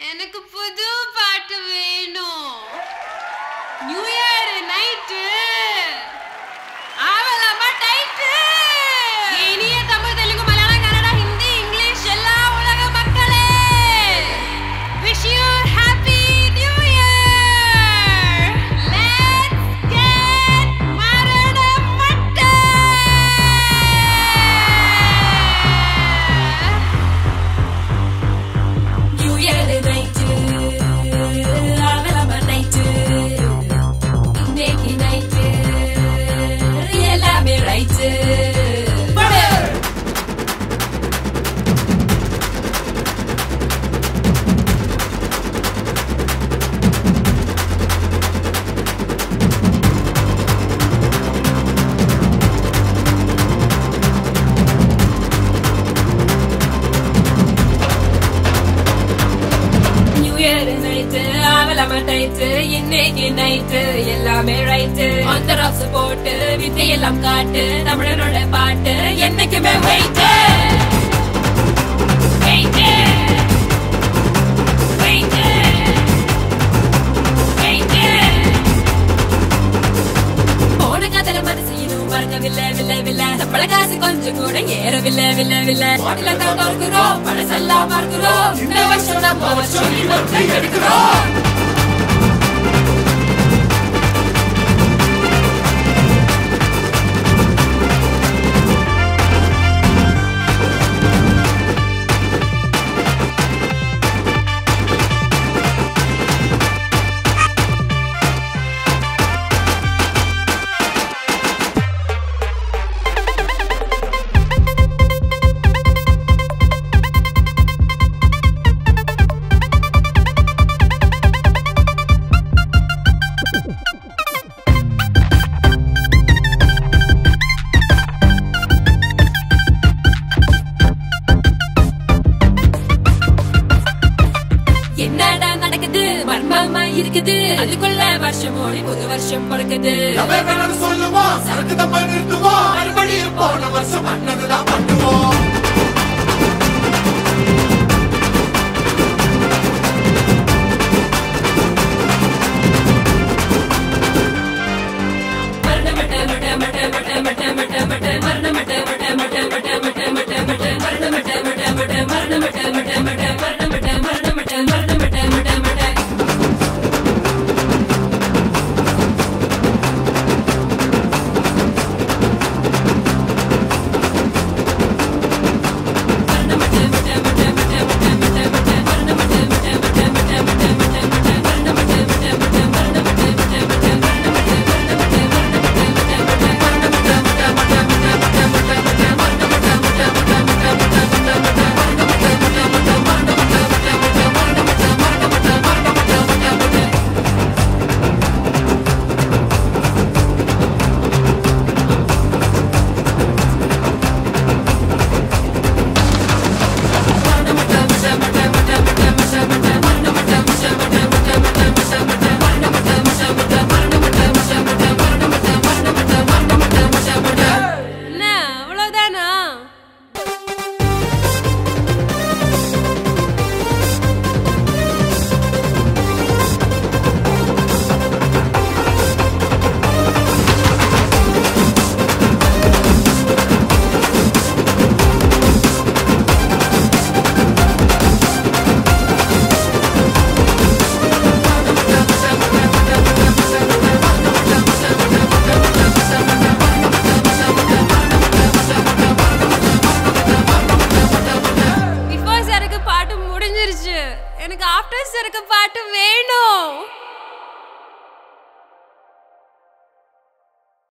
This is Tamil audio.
எனக்கு புது பாட்டு வேணும் நியூ இயர் நைட்டு ஆவலாமா டைட்டு இனிய தமிழ் தெலுங்கு மலையாளம் கன்னடா ஹிந்தி இங்கிலீஷ் எல்லா உலக மக்களே wish you happy new year let's get மரண மட்டை நியூ இயர் நைட்டு அவலம நைட்டு இன்னைக்கு நைட்டு எல்லாமே ரைட்டு நியூ இயர் நைட்டு அவலம நைட்டு இன்னைக்கு நைட்டு எல்லாமே ரைட்டு அந்த ராசு போட்டு வித்தை எல்லாம் காட்டு தமிழனோட பாட்டு என்னைக்குமே வெயிட்டு வெயிட்டு வெயிட்டு வெயிட்டு போன காதல மனசு இன்னும் மறக்கவில்லை வில்லை வில்லை சம்பள காசு கொஞ்சம் கூட ஏறவில்லை வில்லை வில்லை பாட்டில தான் பார்க்கிறோம் பழசெல்லாம் பார்க்கிறோம் இந்த வருஷம் நம்ம வருஷம் இவற்றை எடுக்கிறோம் என்னடா நடக்குது மர்மமா இருக்குது அதுக்குள்ள வருஷம் ஓடி புது வருஷம் பிறக்குது எவன் சொல்லுவோம் சரக்கு தப்ப நிறுத்துவோம் மறுபடியும் போன வருஷம் பண்ணதுதான் பண்ணுவோம் மரணமட்ட மட்ட மட்ட மட்ட மட்ட மட்ட மட்ட மரணமட்ட மட்ட மட்ட மட்ட மட்ட மட்ட மட்ட மரணமட்ட மட்ட மட்ட மரணமட்ட மட்ட மட்ட மரணமட்ட மரணமட்ட மரணமட்ட மட்ட மட்ட என்ன அவ்வளவுதானா பிஃபோர் சருக்கு பாட்டு முடிஞ்சிருச்சு எனக்கு ஆஃப்டர் சருக்கு பாட்டு வேணும்